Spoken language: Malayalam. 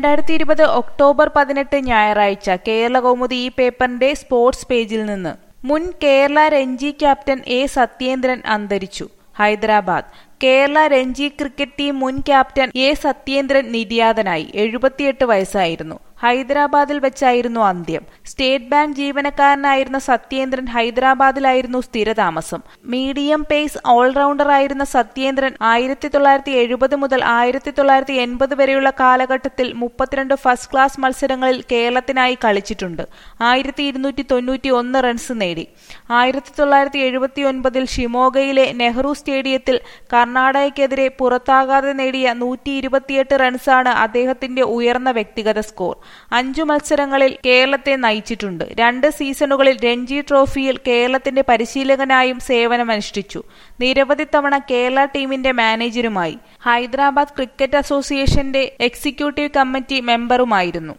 രണ്ടായിരത്തി ഇരുപത് ഒക്ടോബർ പതിനെട്ട് ഞായറാഴ്ച കേരള കൗമുദി ഈ പേപ്പറിന്റെ സ്പോർട്സ് പേജിൽ നിന്ന് മുൻ കേരള രഞ്ജി ക്യാപ്റ്റൻ എ സത്യേന്ദ്രൻ അന്തരിച്ചു ഹൈദരാബാദ് കേരള രഞ്ജി ക്രിക്കറ്റ് ടീം മുൻ ക്യാപ്റ്റൻ എ സത്യേന്ദ്രൻ നിര്യാതനായി എഴുപത്തിയെട്ട് വയസ്സായിരുന്നു ഹൈദരാബാദിൽ വെച്ചായിരുന്നു അന്ത്യം സ്റ്റേറ്റ് ബാങ്ക് ജീവനക്കാരനായിരുന്ന സത്യേന്ദ്രൻ ഹൈദരാബാദിലായിരുന്നു സ്ഥിരതാമസം മീഡിയം പേസ് ഓൾറൗണ്ടറായിരുന്ന സത്യേന്ദ്രൻ ആയിരത്തി തൊള്ളായിരത്തി എഴുപത് മുതൽ ആയിരത്തി തൊള്ളായിരത്തി എൺപത് വരെയുള്ള കാലഘട്ടത്തിൽ മുപ്പത്തിരണ്ട് ഫസ്റ്റ് ക്ലാസ് മത്സരങ്ങളിൽ കേരളത്തിനായി കളിച്ചിട്ടുണ്ട് ആയിരത്തി ഇരുന്നൂറ്റി തൊണ്ണൂറ്റി ഒന്ന് റൺസ് നേടി ആയിരത്തി തൊള്ളായിരത്തി എഴുപത്തി ഒൻപതിൽ ഷിമോഗയിലെ നെഹ്റു സ്റ്റേഡിയത്തിൽ കർണാടകയ്ക്കെതിരെ പുറത്താകാതെ നേടിയ നൂറ്റി ഇരുപത്തിയെട്ട് റൺസാണ് അദ്ദേഹത്തിന്റെ ഉയർന്ന വ്യക്തിഗത സ്കോർ അഞ്ചു മത്സരങ്ങളിൽ കേരളത്തെ നയിച്ചിട്ടുണ്ട് രണ്ട് സീസണുകളിൽ രഞ്ജി ട്രോഫിയിൽ കേരളത്തിന്റെ പരിശീലകനായും സേവനമനുഷ്ഠിച്ചു നിരവധി തവണ കേരള ടീമിന്റെ മാനേജരുമായി ഹൈദരാബാദ് ക്രിക്കറ്റ് അസോസിയേഷന്റെ എക്സിക്യൂട്ടീവ് കമ്മിറ്റി മെമ്പറുമായിരുന്നു